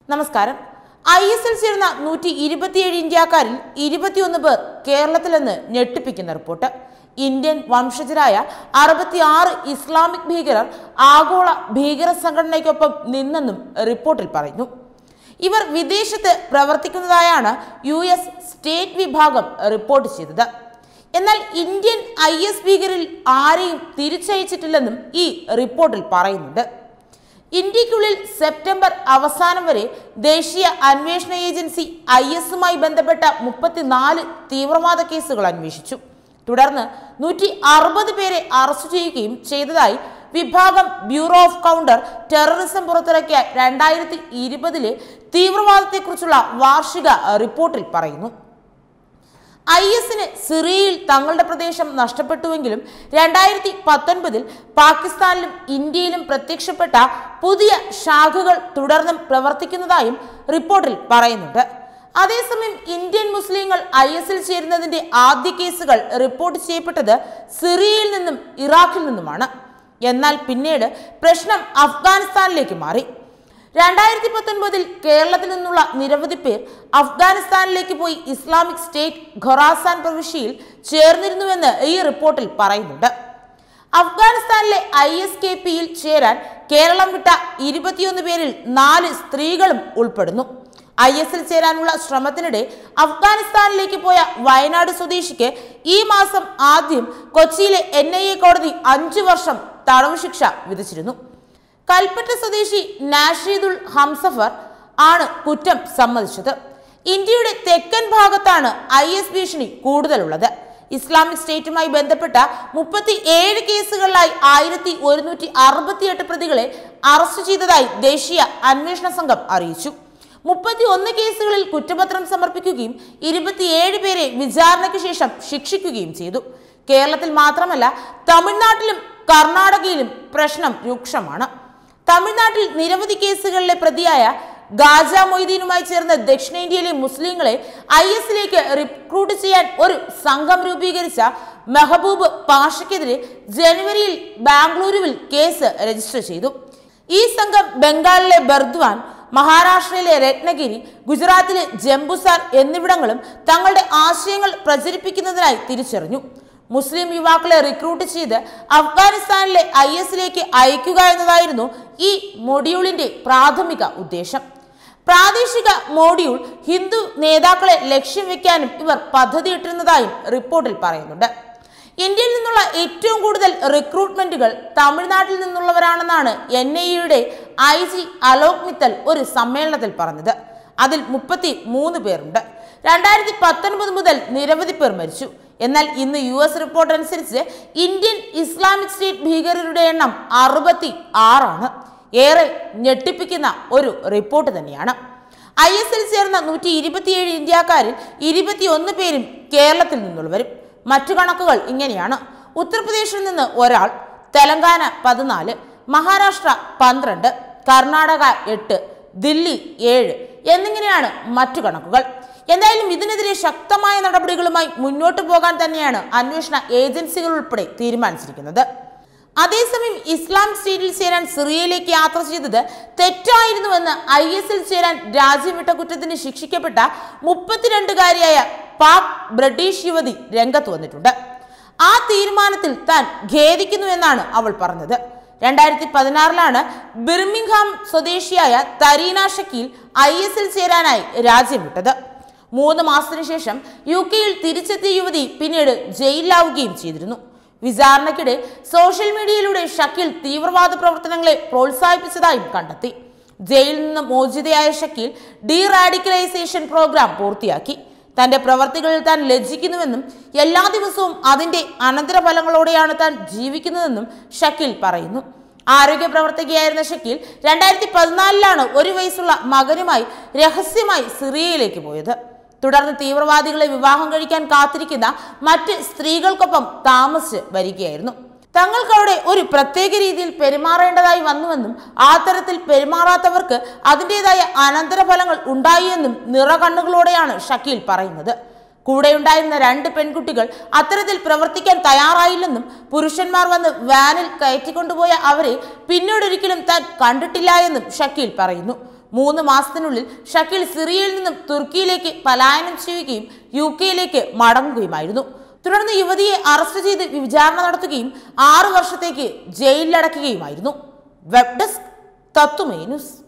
നമസ്കാരം I S L ചേർന്ന നൂറ്റി ഇരുപത്തിയേഴ് ഇന്ത്യക്കാരിൽ ഇരുപത്തിയൊന്ന് പേർ കേരളത്തിലെന്ന് ഞെട്ടിപ്പിക്കുന്ന റിപ്പോർട്ട് ഇന്ത്യൻ വംശജരായ അറുപത്തിയാറ് ഇസ്ലാമിക് ഭീകരർ ആഗോള ഭീകര സംഘടനയ്ക്കൊപ്പം നിന്നെന്നും റിപ്പോർട്ടിൽ പറയുന്നു ഇവർ വിദേശത്ത് പ്രവർത്തിക്കുന്നതായാണ് യു എസ് സ്റ്റേറ്റ് വിഭാഗം റിപ്പോർട്ട് ചെയ്തത് എന്നാൽ ഇന്ത്യൻ ഐ എസ് ഭീകരിൽ ആരെയും തിരിച്ചയച്ചിട്ടില്ലെന്നും ഈ റിപ്പോർട്ടിൽ പറയുന്നുണ്ട് ഇന്ത്യക്കുള്ളിൽ സെപ്റ്റംബർ അവസാനം വരെ ദേശീയ അന്വേഷണ ഏജൻസി ഐ എസുമായി ബന്ധപ്പെട്ട മുപ്പത്തിനാല് തീവ്രവാദ കേസുകൾ അന്വേഷിച്ചു തുടർന്ന് നൂറ്റി അറുപത് പേരെ അറസ്റ്റ് ചെയ്യുകയും ചെയ്തതായി വിഭാഗം ബ്യൂറോ ഓഫ് കൗണ്ടർ ടെററിസം പുറത്തിറക്കിയ രണ്ടായിരത്തി ഇരുപതിലെ തീവ്രവാദത്തെക്കുറിച്ചുള്ള വാർഷിക റിപ്പോർട്ടിൽ പറയുന്നു ഐ എസിന് സിറിയയിൽ തങ്ങളുടെ പ്രദേശം നഷ്ടപ്പെട്ടുവെങ്കിലും രണ്ടായിരത്തി പത്തൊൻപതിൽ പാകിസ്ഥാനിലും ഇന്ത്യയിലും പ്രത്യക്ഷപ്പെട്ട പുതിയ ശാഖകൾ തുടർന്നും പ്രവർത്തിക്കുന്നതായും റിപ്പോർട്ടിൽ പറയുന്നുണ്ട് അതേസമയം ഇന്ത്യൻ മുസ്ലിങ്ങൾ ഐ എസിൽ ചേരുന്നതിന്റെ ആദ്യ കേസുകൾ റിപ്പോർട്ട് ചെയ്യപ്പെട്ടത് സിറിയയിൽ നിന്നും ഇറാഖിൽ നിന്നുമാണ് എന്നാൽ പിന്നീട് പ്രശ്നം അഫ്ഗാനിസ്ഥാനിലേക്ക് മാറി രണ്ടായിരത്തി പത്തൊൻപതിൽ കേരളത്തിൽ നിന്നുള്ള നിരവധി പേർ അഫ്ഗാനിസ്ഥാനിലേക്ക് പോയി ഇസ്ലാമിക് സ്റ്റേറ്റ് ഖൊറാസാൻ പ്രവിശ്യയിൽ ചേർന്നിരുന്നുവെന്ന് ഈ റിപ്പോർട്ടിൽ പറയുന്നുണ്ട് അഫ്ഗാനിസ്ഥാനിലെ ഐ എസ് കെ പിയിൽ ചേരാൻ കേരളം വിട്ട ഇരുപത്തിയൊന്ന് പേരിൽ നാല് സ്ത്രീകളും ഉൾപ്പെടുന്നു ഐ എസിൽ ചേരാനുള്ള ശ്രമത്തിനിടെ അഫ്ഗാനിസ്ഥാനിലേക്ക് പോയ വയനാട് സ്വദേശിക്ക് ഈ മാസം ആദ്യം കൊച്ചിയിലെ എൻ ഐ എ കോടതി അഞ്ചു വർഷം തടവ് ശിക്ഷ വിധിച്ചിരുന്നു കൽപ്പറ്റ സ്വദേശി നാഷീദുൽ ഹംസഫർ ആണ് കുറ്റം സമ്മതിച്ചത് ഇന്ത്യയുടെ തെക്കൻ ഭാഗത്താണ് ഐ എസ് ഭീഷണി കൂടുതലുള്ളത് ഇസ്ലാമിക് സ്റ്റേറ്റുമായി ബന്ധപ്പെട്ട മുപ്പത്തി ഏഴ് കേസുകളിലായി ആയിരത്തി ഒരുന്നൂറ്റി അറുപത്തിയെട്ട് പ്രതികളെ അറസ്റ്റ് ചെയ്തതായി ദേശീയ അന്വേഷണ സംഘം അറിയിച്ചു മുപ്പത്തി ഒന്ന് കേസുകളിൽ കുറ്റപത്രം സമർപ്പിക്കുകയും ഇരുപത്തിയേഴ് പേരെ വിചാരണയ്ക്ക് ശേഷം ശിക്ഷിക്കുകയും ചെയ്തു കേരളത്തിൽ മാത്രമല്ല തമിഴ്നാട്ടിലും കർണാടകയിലും പ്രശ്നം രൂക്ഷമാണ് തമിഴ്നാട്ടിൽ നിരവധി കേസുകളിലെ പ്രതിയായ ഗാജ മൊയ്തീനുമായി ചേർന്ന് ദക്ഷിണേന്ത്യയിലെ മുസ്ലിങ്ങളെ ഐ എസിലേക്ക് റിക്രൂട്ട് ചെയ്യാൻ ഒരു സംഘം രൂപീകരിച്ച മെഹബൂബ് പാഷയ്ക്കെതിരെ ജനുവരിയിൽ ബാംഗ്ലൂരുവിൽ കേസ് രജിസ്റ്റർ ചെയ്തു ഈ സംഘം ബംഗാളിലെ ബർദ്വാൻ മഹാരാഷ്ട്രയിലെ രത്നഗിരി ഗുജറാത്തിലെ ജംബുസാർ എന്നിവിടങ്ങളും തങ്ങളുടെ ആശയങ്ങൾ പ്രചരിപ്പിക്കുന്നതിനായി തിരിച്ചറിഞ്ഞു മുസ്ലിം യുവാക്കളെ റിക്രൂട്ട് ചെയ്ത് അഫ്ഗാനിസ്ഥാനിലെ ഐ എസിലേക്ക് അയക്കുക എന്നതായിരുന്നു ഈ മൊഡ്യൂളിന്റെ പ്രാഥമിക ഉദ്ദേശം പ്രാദേശിക മോഡ്യൂൾ ഹിന്ദു നേതാക്കളെ ലക്ഷ്യം വെക്കാനും ഇവർ പദ്ധതിയിട്ടിരുന്നതായും റിപ്പോർട്ടിൽ പറയുന്നുണ്ട് ഇന്ത്യയിൽ നിന്നുള്ള ഏറ്റവും കൂടുതൽ റിക്രൂട്ട്മെന്റുകൾ തമിഴ്നാട്ടിൽ നിന്നുള്ളവരാണെന്നാണ് എൻ ഐ യുടെ ഐ ജി അലോക് മിത്തൽ ഒരു സമ്മേളനത്തിൽ പറഞ്ഞത് അതിൽ മുപ്പത്തി മൂന്ന് പേരുണ്ട് രണ്ടായിരത്തി പത്തൊൻപത് മുതൽ നിരവധി പേർ മരിച്ചു എന്നാൽ ഇന്ന് യു എസ് റിപ്പോർട്ട് അനുസരിച്ച് ഇന്ത്യൻ ഇസ്ലാമിക് സ്റ്റേറ്റ് ഭീകരരുടെ എണ്ണം അറുപത്തി ആറാണ് ഏറെ ഞെട്ടിപ്പിക്കുന്ന ഒരു റിപ്പോർട്ട് തന്നെയാണ് ഐ എസ് എൽ ചേർന്ന നൂറ്റി ഇരുപത്തിയേഴ് ഇന്ത്യക്കാരിൽ ഇരുപത്തിയൊന്ന് പേരും കേരളത്തിൽ നിന്നുള്ളവരും മറ്റു കണക്കുകൾ ഇങ്ങനെയാണ് ഉത്തർപ്രദേശിൽ നിന്ന് ഒരാൾ തെലങ്കാന പതിനാല് മഹാരാഷ്ട്ര പന്ത്രണ്ട് കർണാടക എട്ട് ദില്ലി ഏഴ് എന്നിങ്ങനെയാണ് മറ്റു കണക്കുകൾ എന്തായാലും ഇതിനെതിരെ ശക്തമായ നടപടികളുമായി മുന്നോട്ട് പോകാൻ തന്നെയാണ് അന്വേഷണ ഏജൻസികൾ ഉൾപ്പെടെ തീരുമാനിച്ചിരിക്കുന്നത് അതേസമയം ഇസ്ലാം സ്റ്റേറ്റിൽ ചേരാൻ സിറിയയിലേക്ക് യാത്ര ചെയ്തത് തെറ്റായിരുന്നുവെന്ന് ഐ എസിൽ ചേരാൻ രാജ്യം വിട്ട കുറ്റത്തിന് ശിക്ഷിക്കപ്പെട്ട മുപ്പത്തിരണ്ടുകാരിയായ പാക് ബ്രിട്ടീഷ് യുവതി രംഗത്ത് വന്നിട്ടുണ്ട് ആ തീരുമാനത്തിൽ താൻ ഖേദിക്കുന്നുവെന്നാണ് അവൾ പറഞ്ഞത് രണ്ടായിരത്തി പതിനാറിലാണ് ബിർമിംഗ്ഹാം സ്വദേശിയായ തരീന ഷക്കീൽ ഐ എസിൽ ചേരാനായി രാജ്യം വിട്ടത് മൂന്ന് മാസത്തിനു ശേഷം യു കെയിൽ തിരിച്ചെത്തിയ യുവതി പിന്നീട് ജയിലിലാവുകയും ചെയ്തിരുന്നു വിചാരണയ്ക്കിടെ സോഷ്യൽ മീഡിയയിലൂടെ ഷക്കീൽ തീവ്രവാദ പ്രവർത്തനങ്ങളെ പ്രോത്സാഹിപ്പിച്ചതായും കണ്ടെത്തി ജയിലിൽ നിന്ന് മോചിതയായ ഷക്കീൽ ഡീ റാഡിക്കലൈസേഷൻ പ്രോഗ്രാം പൂർത്തിയാക്കി തന്റെ പ്രവർത്തികളിൽ താൻ ലജ്ജിക്കുന്നുവെന്നും എല്ലാ ദിവസവും അതിന്റെ അനന്തരഫലങ്ങളോടെയാണ് താൻ ജീവിക്കുന്നതെന്നും ഷക്കീൽ പറയുന്നു ആരോഗ്യ പ്രവർത്തകയായിരുന്ന ഷക്കീൽ രണ്ടായിരത്തി പതിനാലിലാണ് ഒരു വയസ്സുള്ള മകനുമായി രഹസ്യമായി സിറിയയിലേക്ക് പോയത് തുടർന്ന് തീവ്രവാദികളെ വിവാഹം കഴിക്കാൻ കാത്തിരിക്കുന്ന മറ്റ് സ്ത്രീകൾക്കൊപ്പം താമസിച്ച് വരികയായിരുന്നു തങ്ങൾക്ക് അവിടെ ഒരു പ്രത്യേക രീതിയിൽ പെരുമാറേണ്ടതായി വന്നുവെന്നും ആ തരത്തിൽ പെരുമാറാത്തവർക്ക് അതിൻ്റെതായ അനന്തരഫലങ്ങൾ ഉണ്ടായി എന്നും നിറകണ്ണുകളോടെയാണ് ഷക്കീൽ പറയുന്നത് കൂടെയുണ്ടായിരുന്ന രണ്ട് പെൺകുട്ടികൾ അത്തരത്തിൽ പ്രവർത്തിക്കാൻ തയ്യാറായില്ലെന്നും പുരുഷന്മാർ വന്ന് വാനിൽ കയറ്റിക്കൊണ്ടുപോയ അവരെ പിന്നീടൊരിക്കലും താൻ കണ്ടിട്ടില്ല എന്നും ഷക്കീൽ പറയുന്നു മൂന്ന് മാസത്തിനുള്ളിൽ ഷക്കീൽ സിറിയയിൽ നിന്നും തുർക്കിയിലേക്ക് പലായനം ചെയ്യുകയും യു കെയിലേക്ക് മടങ്ങുകയുമായിരുന്നു തുടർന്ന് യുവതിയെ അറസ്റ്റ് ചെയ്ത് വിചാരണ നടത്തുകയും ആറു വർഷത്തേക്ക് ജയിലിലടക്കുകയുമായിരുന്നു വെബ് ഡെസ്ക് തത്തുമേ ന്യൂസ്